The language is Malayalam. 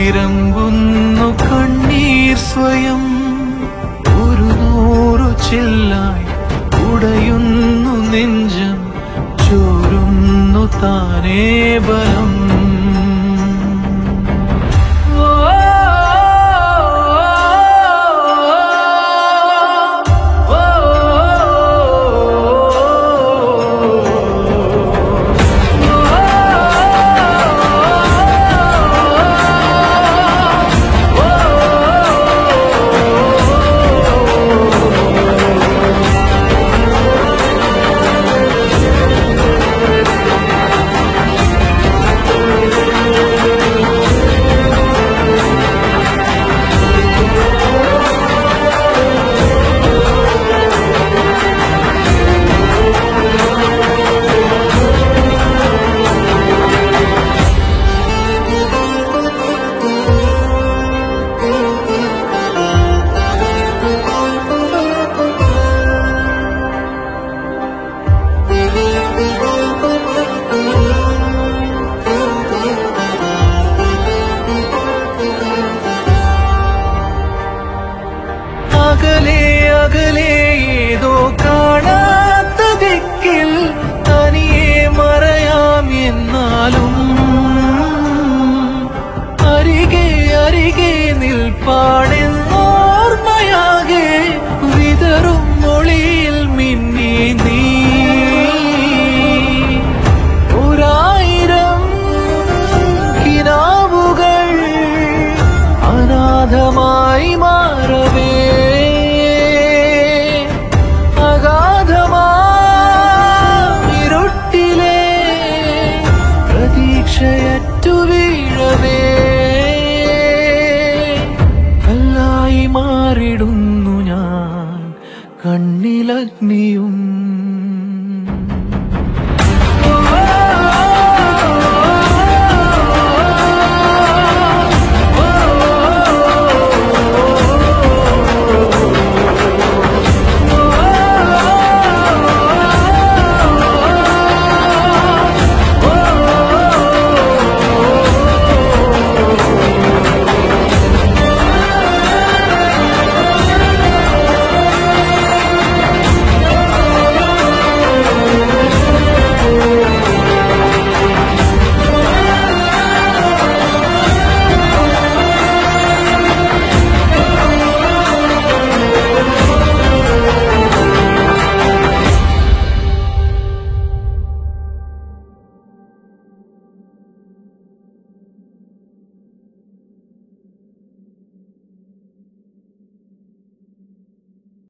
ഇരമ്പുന്നു കണ്ണീർ സ്വയം ഒരു നൂറു ചില്ലായി ഉടയുന്നു നെഞ്ചം ചോരുന്നു താനേ ബലം ഓ, ഓ, അകലെ അകലെ ഏതോ കാണാത്ത ദിക്കിൽ തനിയെ മറയാം എന്നാലും അരികെ അരികെ നിൽപ്പാടെന്നോർമ്മയാകെ വിതറും മൊഴിയിൽ മിന്നി നീ ഒരായിരം കിനാവുകൾ അനാഥമായി മാറവേ അഗാധമായിരുട്ടിലെ പ്രതീക്ഷയറ്റു വീഴവേ കല്ലായി മാറിടുന്നു ഞാൻ കണ്ണിലഗ്നി